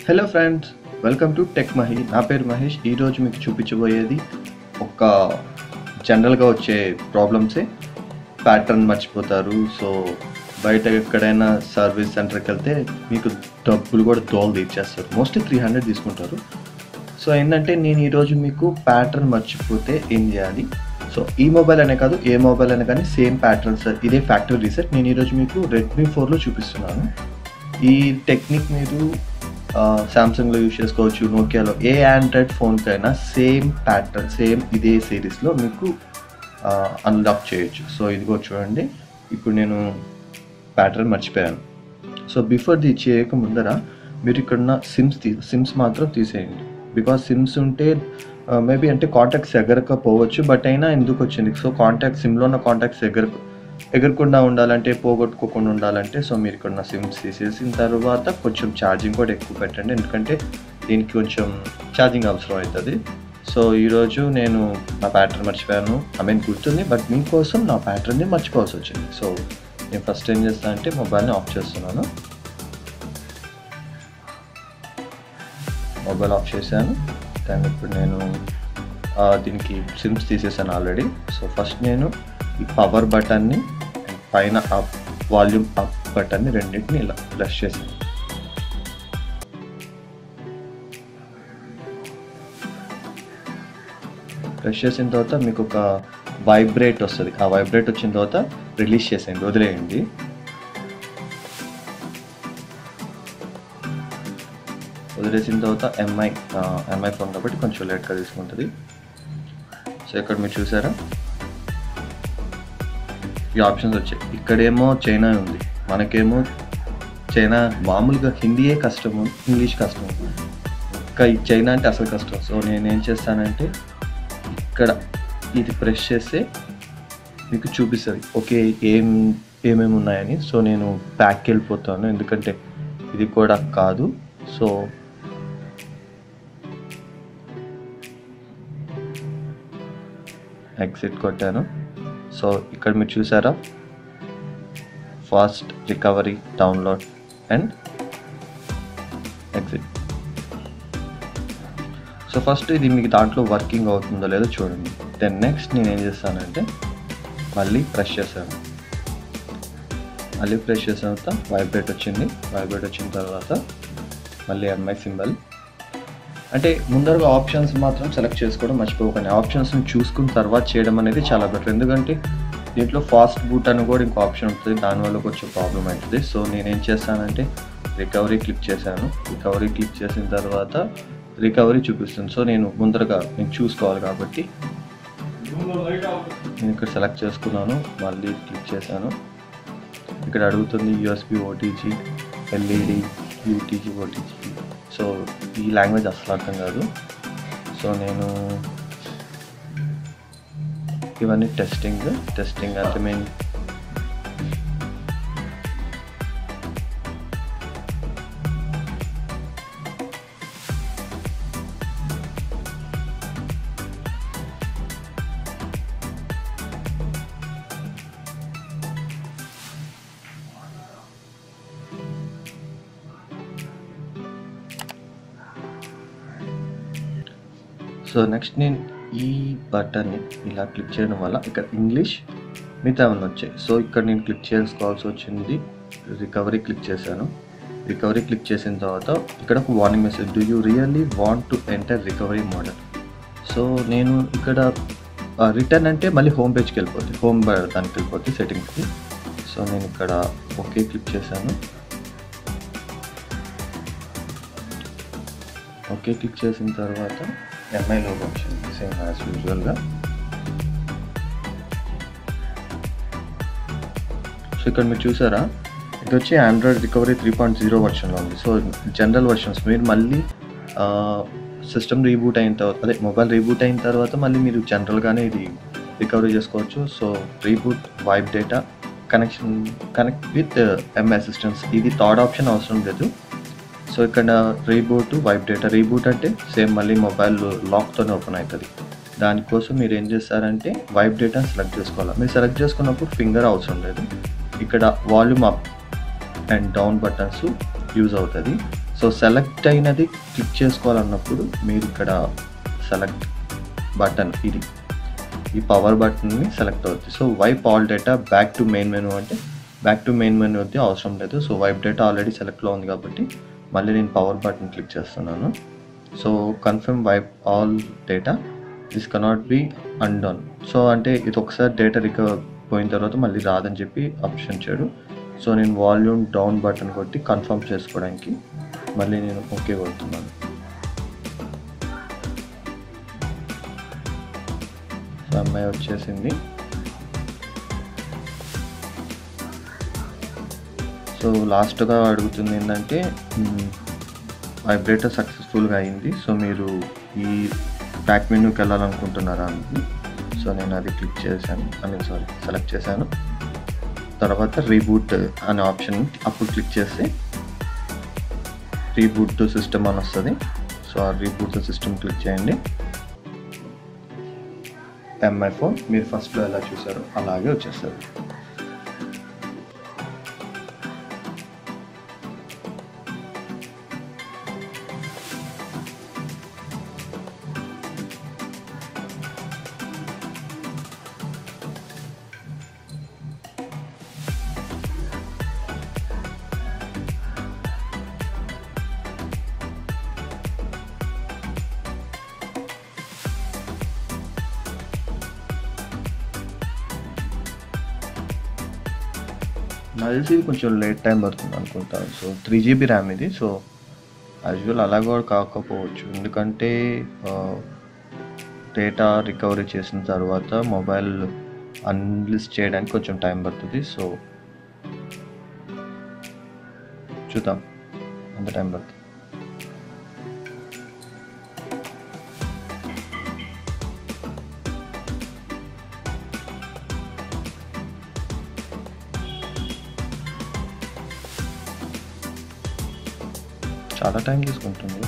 hello friends welcome to tech Mahi నా పేరు మహేష్ ఈరోజు మీకు చూపించబోయేది ఒక జనరల్గా వచ్చే ప్రాబ్లమ్సే ప్యాటర్న్ మర్చిపోతారు సో బయట ఎక్కడైనా సర్వీస్ సెంటర్కి వెళ్తే మీకు డబ్బులు కూడా దోలు తీర్చేస్తారు మోస్ట్లీ త్రీ హండ్రెడ్ తీసుకుంటారు సో ఏంటంటే నేను ఈరోజు మీకు ప్యాటర్న్ మర్చిపోతే ఏం చేయాలి సో ఈ మొబైల్ అనే కాదు ఏ మొబైల్ అయినా కానీ సేమ్ ప్యాటర్న్స్ ఇదే ఫ్యాక్టరీ రీసెట్ నేను ఈరోజు మీకు రెడ్మీ ఫోర్లో చూపిస్తున్నాను ఈ టెక్నిక్ మీరు సామ్సంగ్లో యూజ్ చేసుకోవచ్చు నోకియాలో ఏ ఆండ్రాయిడ్ ఫోన్కైనా సేమ్ ప్యాటర్న్ సేమ్ ఇదే సిరీస్లో మీకు అన్లాక్ చేయొచ్చు సో ఇదిగో చూడండి ఇప్పుడు నేను ప్యాటర్న్ మర్చిపోయాను సో బిఫోర్ ది చేయక ముందర మీరు ఇక్కడున్న సిమ్స్ తీ సిమ్స్ మాత్రం తీసేయండి బికాస్ సిమ్స్ ఉంటే మేబీ అంటే కాంటాక్ట్స్ ఎగరకపోవచ్చు బట్ అయినా ఎందుకు వచ్చింది సో కాంటాక్ట్ సిమ్లో ఉన్న కాంటాక్ట్స్ ఎగర ఎగరకుండా ఉండాలంటే పోగొట్టుకోకుండా ఉండాలంటే సో మీరు ఇక్కడ ఉన్న సిమ్స్ తీసేసిన తర్వాత కొంచెం ఛార్జింగ్ కూడా ఎక్కువ పెట్టండి ఎందుకంటే దీనికి కొంచెం ఛార్జింగ్ అవసరం అవుతుంది సో ఈరోజు నేను నా ప్యాటర్న్ మర్చిపోయాను ఐ మీన్ గుర్తుంది బట్ మీకోసం నా ప్యాటర్న్ని మర్చిపోవాల్సి వచ్చింది సో నేను ఫస్ట్ ఏం చేస్తాను అంటే మొబైల్ని ఆఫ్ చేస్తున్నాను మొబైల్ ఆఫ్ చేశాను దాన్ని ఇప్పుడు నేను దీనికి సిమ్స్ తీసేసాను ఆల్రెడీ సో ఫస్ట్ నేను ఈ పవర్ బటన్ని పైన అప్ వాల్యూమ్ అప్ బటన్ని రెండింటిని ఇలా ప్రెస్ చేశాను ప్రెస్ చేసిన తర్వాత మీకు ఒక వైబ్రేట్ వస్తుంది ఆ వైబ్రేట్ వచ్చిన తర్వాత రిలీజ్ చేసేయండి వదిలేయండి వదిలేసిన తర్వాత ఎంఐ ఎంఐ ఫోన్ కాబట్టి కొంచెం లేట్గా తీసుకుంటుంది సో ఇక్కడ మీరు చూసారా ఈ ఆప్షన్స్ వచ్చాయి ఇక్కడేమో చైనా ఉంది మనకేమో చైనా మామూలుగా హిందీయే కష్టము ఇంగ్లీష్ కష్టము ఇంకా ఈ చైనా అంటే అసలు కష్టం సో నేను ఏం చేస్తానంటే ఇక్కడ ఇది ప్రెస్ చేస్తే మీకు చూపిస్తుంది ఓకే ఏం ఏమేమి ఉన్నాయని సో నేను ప్యాక్కి వెళ్ళిపోతాను ఎందుకంటే ఇది కూడా కాదు సో ఎగ్జిట్ కొట్టాను సో ఇక్కడ మీరు చూసారా fast recovery download and exit so first ఇది మీకు దాంట్లో వర్కింగ్ అవుతుందో లేదో చూడండి దెన్ నెక్స్ట్ నేను ఏం చేస్తానంటే మళ్ళీ ప్రెస్ చేశాను మళ్ళీ ప్రెస్ చేసిన తర్వాత వైబ్రేట్ వచ్చింది వైబ్రేట్ వచ్చిన తర్వాత మళ్ళీ ఎంఐ సింబల్ అంటే ముందరగా ఆప్షన్స్ మాత్రం సెలెక్ట్ చేసుకోవడం మర్చిపోకండి ఆప్షన్స్ని చూసుకున్న తర్వాత చేయడం అనేది చాలా బెటర్ ఎందుకంటే దీంట్లో ఫాస్ట్ బూట్ అని కూడా ఇంకో ఆప్షన్ ఉంటుంది దానివల్ల కొంచెం ప్రాబ్లం అవుతుంది సో నేనేం చేస్తానంటే రికవరీ క్లిక్ చేశాను రికవరీ క్లిక్ చేసిన తర్వాత రికవరీ చూపిస్తుంది సో నేను ముందరగా నేను చూసుకోవాలి కాబట్టి నేను ఇక్కడ సెలెక్ట్ చేసుకున్నాను మళ్ళీ క్లిక్ చేశాను ఇక్కడ అడుగుతుంది USB OTG LED UTG OTG so ఈ లాంగ్వేజ్ అసలు అర్థం కాదు సో నేను ఇవన్నీ టెస్టింగ్ టెస్టింగ్ అంటే మీన్ సో నెక్స్ట్ నేను ఈ బటన్ని ఇలా క్లిక్ చేయడం వల్ల ఇక్కడ ఇంగ్లీష్ మిగతా అవన్నీ వచ్చాయి సో ఇక్కడ నేను క్లిక్ చేసుకోవాల్సి వచ్చింది రికవరీ క్లిక్ చేశాను రికవరీ క్లిక్ చేసిన తర్వాత ఇక్కడ ఒక warning message do you really want to enter recovery model so నేను ఇక్కడ రిటర్న్ అంటే మళ్ళీ హోమ్ పేజ్కి వెళ్ళిపోతుంది హోమ్ దానికి వెళ్ళిపోతుంది సెట్టింగ్స్కి సో నేను ఇక్కడ ఓకే క్లిక్ చేశాను ఓకే క్లిక్ చేసిన తర్వాత ఎంఐ లోగో వచ్చింది సేమ్ యాజ్ యూజువల్గా సో ఇక్కడ మీరు చూసారా ఇది వచ్చి Android recovery three point zero వర్షన్లో ఉంది సో జనరల్ వర్షన్స్ మీరు మళ్ళీ సిస్టమ్ రీబూట్ అయిన తర్వాత అదే మొబైల్ రీబూట్ అయిన తర్వాత మళ్ళీ మీరు జనరల్గానే ఇది రికవరీ చేసుకోవచ్చు so reboot wipe data connection connect with MI assistance ఇది థర్డ్ ఆప్షన్ అవసరం లేదు సో ఇక్కడ రీబూట్ వైప్ డేటా రీబూట్ అంటే సేమ్ మళ్ళీ మొబైల్ లాక్తోనే ఓపెన్ అవుతుంది దానికోసం మీరు ఏం చేస్తారంటే వైప్ డేటాని సెలెక్ట్ చేసుకోవాలి మీరు సెలెక్ట్ చేసుకున్నప్పుడు ఫింగర్ అవసరం లేదు ఇక్కడ volume up and down buttons use అవుతుంది సో సెలెక్ట్ అయినది క్లిక్ చేసుకోవాలన్నప్పుడు మీరు ఇక్కడ సెలెక్ట్ బటన్ ఇది ఈ పవర్ బటన్ని సెలెక్ట్ అవుతుంది so wipe all data back to main menu అంటే బ్యాక్ టు మెయిన్ మెనూ అయితే అవసరం లేదు సో వైప్ డేటా ఆల్రెడీ సెలెక్ట్లో ఉంది కాబట్టి మళ్ళీ నేను పవర్ బటన్ క్లిక్ చేస్తున్నాను so confirm wipe all data this cannot be undone so అంటే ఇది ఒకసారి డేటా రికవర్ పోయిన తర్వాత మళ్ళీ రాదని చెప్పి ఆప్షన్ ఇచ్చాడు సో నేను వాల్యూమ్ డౌన్ బటన్ కొట్టి కన్ఫర్మ్ చేసుకోవడానికి మళ్ళీ నేను ఓకే కొడుతున్నాను సో అమ్మాయి వచ్చేసింది సో లాస్ట్గా అడుగుతుంది ఏంటంటే వైబ్రేటర్ సక్సెస్ఫుల్గా అయింది సో మీరు ఈ బ్యాక్ మెనూకి వెళ్ళాలనుకుంటున్నారా అని సో నేను అది క్లిక్ చేశాను ఐ మీన్ సారీ సెలెక్ట్ చేశాను తర్వాత రీబూట్ అనే ఆప్షన్ అప్పుడు క్లిక్ చేస్తే రీబూట్ టు సిస్టమ్ అని వస్తుంది సో ఆ రీబూట్ టు సిస్టమ్ క్లిక్ చేయండి ఎంఐ ఫోన్ మీరు ఫస్ట్లో ఎలా చూసారో అలాగే వచ్చేస్తారు నాకు తెలిసి ఇది కొంచెం లేట్ టైం పడుతుంది అనుకుంటాను సో త్రీ జీబీ ర్యామ్ ఇది సో యాజువల్ అలా కూడా కాకపోవచ్చు ఎందుకంటే డేటా రికవరీ చేసిన తర్వాత మొబైల్ అన్లిస్ట్ చేయడానికి కొంచెం టైం పడుతుంది సో చూద్దాం అంత టైం పడుతుంది చాలా టైం తీసుకుంటుంది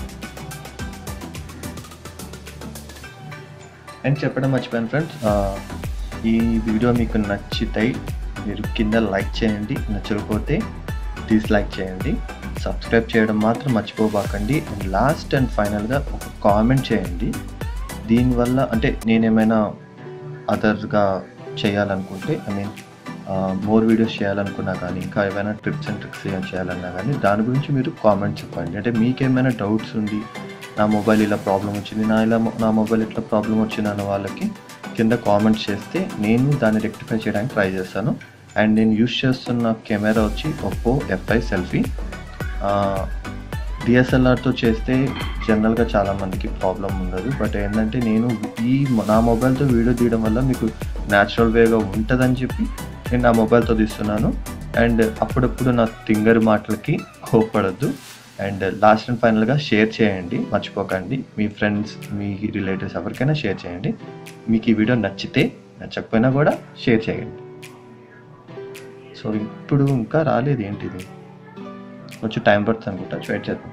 అండ్ చెప్పడం మర్చిపోయాను ఫ్రెండ్స్ ఈ వీడియో మీకు నచ్చితే మీరు కింద లైక్ చేయండి నచ్చకపోతే డిస్లైక్ చేయండి సబ్స్క్రైబ్ చేయడం మాత్రం మర్చిపోబాకండి అండ్ లాస్ట్ అండ్ ఫైనల్గా ఒక కామెంట్ చేయండి దీనివల్ల అంటే నేనేమైనా అదర్గా చేయాలనుకుంటే ఐ మీన్ మోర్ వీడియోస్ చేయాలనుకున్నా కానీ ఇంకా ఏమైనా ట్రిప్స్ అండ్ ట్రిక్స్ చేయాలన్నా కానీ దాని గురించి మీరు కామెంట్ చెప్పండి అంటే మీకేమైనా డౌట్స్ ఉంది నా మొబైల్ ఇలా ప్రాబ్లం వచ్చింది నా ఇలా నా మొబైల్ ఇట్లా ప్రాబ్లం వచ్చింది అన్న వాళ్ళకి కింద కామెంట్స్ చేస్తే నేను దాన్ని రెక్టిఫై చేయడానికి ట్రై చేస్తాను అండ్ నేను యూస్ చేస్తున్న కెమెరా వచ్చి ఒప్పో ఎఫ్ఐ సెల్ఫీ డిఎస్ఎల్ఆర్తో చేస్తే జనరల్గా చాలామందికి ప్రాబ్లం ఉండదు బట్ ఏంటంటే నేను ఈ నా మొబైల్తో వీడియో తీయడం వల్ల మీకు న్యాచురల్ వేగా ఉంటుందని చెప్పి నేను నా మొబైల్తో తీస్తున్నాను అండ్ అప్పుడప్పుడు నా తింగర్ మాటలకి కోపడద్దు అండ్ లాస్ట్ అండ్ ఫైనల్గా షేర్ చేయండి మర్చిపోకండి మీ ఫ్రెండ్స్ మీ రిలేటివ్స్ ఎవరికైనా షేర్ చేయండి మీకు ఈ వీడియో నచ్చితే నచ్చకపోయినా కూడా షేర్ చేయండి సో ఇప్పుడు ఇంకా రాలేదు ఏంటిది కొంచెం టైం పడుతుంది అనుకుంటా వెయిట్ చేద్దాం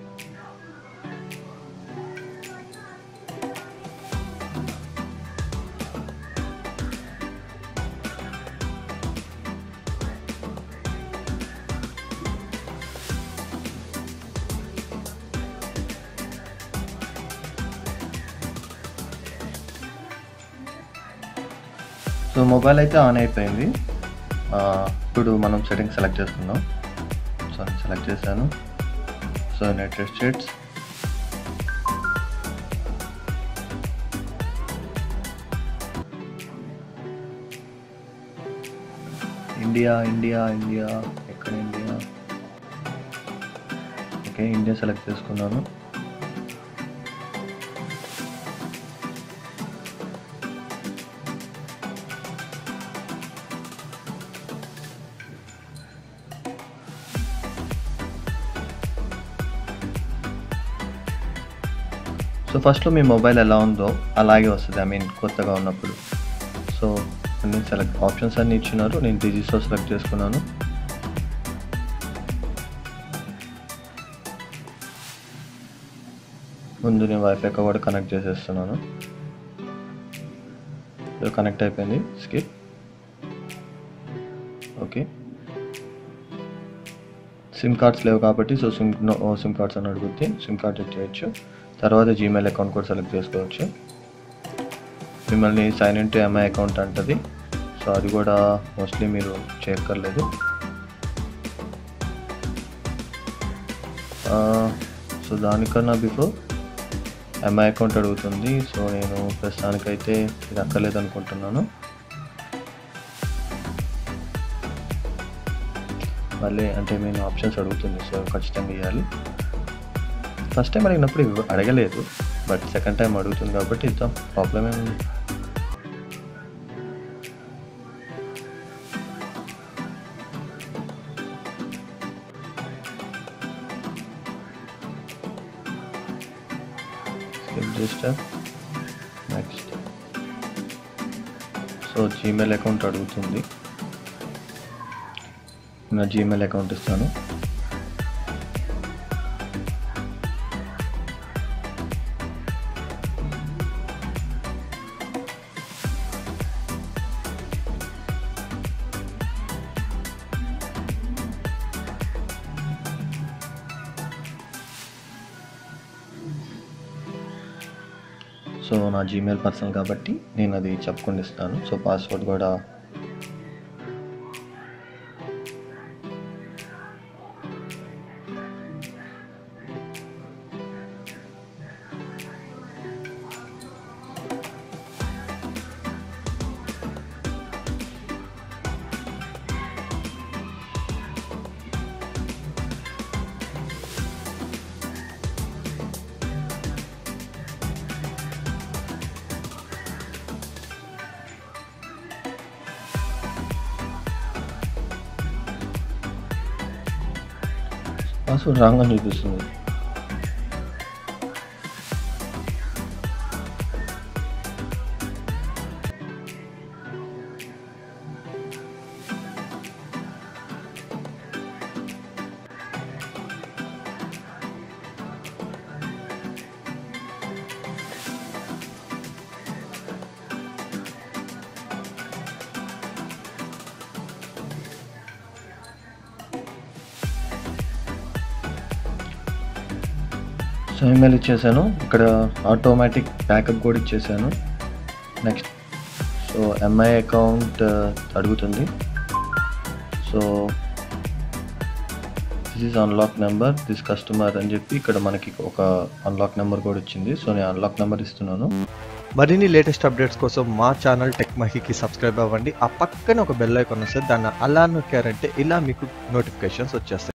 సో మొబైల్ అయితే ఆన్ అయిపోయింది ఇప్పుడు మనం సెట్టింగ్ సెలెక్ట్ చేసుకుందాం సో నేను సెలెక్ట్ చేశాను so United States India India India ఎక్కడ ఇండియా ఓకే ఇండియా సెలెక్ట్ చేసుకున్నాను సో ఫస్ట్లో మీ మొబైల్ ఎలా ఉందో అలాగే వస్తుంది ఐ మీన్ కొత్తగా ఉన్నప్పుడు సో అన్ని సెలెక్ట్ ఆప్షన్స్ అన్నీ ఇచ్చినారు నేను డిజిస్తో సెలెక్ట్ చేసుకున్నాను ముందు నేను వైఫై కూడా కనెక్ట్ చేసేస్తున్నాను కనెక్ట్ అయిపోయింది స్కిప్ ఓకే సిమ్ కార్డ్స్ లేవు కాబట్టి సో సిమ్ సిమ్ కార్డ్స్ అని అడుగుద్ది సిమ్ కార్డ్ సెట్ చేయొచ్చు తర్వాత జీమెయిల్ అకౌంట్ కూడా సెలెక్ట్ చేసుకోవచ్చు మిమ్మల్ని sign in to MI account అంటది సో అది కూడా మోస్ట్లీ మీరు చేయక్కర్లేదు సో దానికన్నా బిఫోర్ ఎంఐ అకౌంట్ అడుగుతుంది సో నేను ప్రస్తుతానికైతే ఇది అక్కర్లేదు అనుకుంటున్నాను మళ్ళీ అంటే నేను ఆప్షన్స్ అడుగుతుంది సో ఖచ్చితంగా ఇవ్వాలి ఫస్ట్ టైం అడిగినప్పుడు ఇవ్వ- అడగలేదు బట్ సెకండ్ టైం అడుగుతుంది కాబట్టి ఇద్దాం ప్రాబ్లం ఏముంది స్కిప్ చేస్తా నెక్స్ట్ సో జీమెయిల్ అకౌంట్ అడుగుతుంది నా జీమెయిల్ అకౌంట్ ఇస్తాను సో నా జీమెయిల్ పర్సనల్ కాబట్టి నేను అది చెప్పకుండా ఇస్తాను సో పాస్వర్డ్ కూడా పాస్వర్డ్ రాంగ్ అని చూపిస్తుంది సో ఈమెయిల్ ఇచ్చేసాను ఇక్కడ ఆటోమేటిక్ బ్యాకప్ కూడా ఇచ్చేసాను నెక్స్ట్ సో ఎంఐ అకౌంట్ అడుగుతుంది so this is unlock number this customer అని చెప్పి ఇక్కడ మనకి ఒక అన్లాక్ నెంబర్ కూడా వచ్చింది సో నేను అన్లాక్ నెంబర్ ఇస్తున్నాను మరిన్ని లేటెస్ట్ అప్డేట్స్ కోసం మా ఛానల్ టెక్ మహికి సబ్స్క్రైబ్ అవ్వండి ఆ పక్కన ఒక బెల్ ఐకాన్ వస్తుంది దాన్ని అలా నొక్కారంటే ఇలా మీకు నోటిఫికేషన్స్ వచ్చేస్తాయి